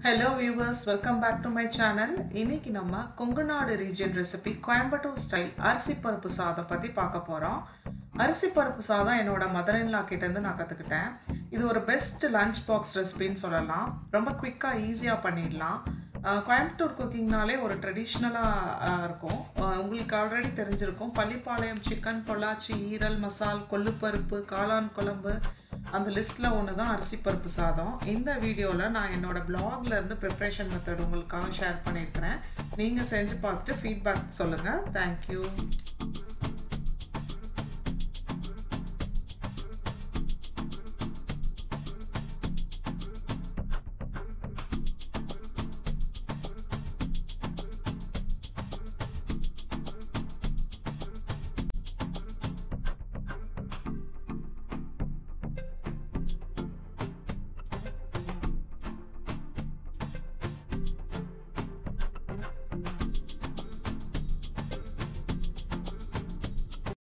hello viewers welcome back to my channel இன்னைக்கு நம்ம Kongunadu region recipe Coimbatore style அரிசி பருப்பு சாதம் பற்றி பார்க்க போகிறோம் அரிசி பருப்பு சாதம் என்னோட மதர் இன்லா கிட்டேருந்து நான் கற்றுக்கிட்டேன் இது ஒரு பெஸ்ட் லஞ்ச் பாக்ஸ் ரெசிபின்னு சொல்லலாம் ரொம்ப குயிக்காக ஈஸியாக பண்ணிடலாம் அஹ் கோயம்புத்தூர் குக்கிங்னாலே ஒரு ட்ரெடிஷ்னலாக இருக்கும் அஹ் உங்களுக்கு ஆல்ரெடி தெரிஞ்சிருக்கும் பள்ளிப்பாளையம் சிக்கன் பொள்ளாச்சி ஈரல் மசால் கொள்ளுப்பருப்பு காளான் குழம்பு அந்த லிஸ்ட்டில் ஒன்று தான் அரிசி பருப்பு சாதம் இந்த வீடியோவில் நான் என்னோட blogல இருந்து ப்ரிப்ரேஷன் மெத்தட் உங்களுக்காக ஷேர் பண்ணியிருக்கிறேன் நீங்கள் செஞ்சு பார்த்துட்டு ஃபீட்பேக் சொல்லுங்கள் தேங்க்யூ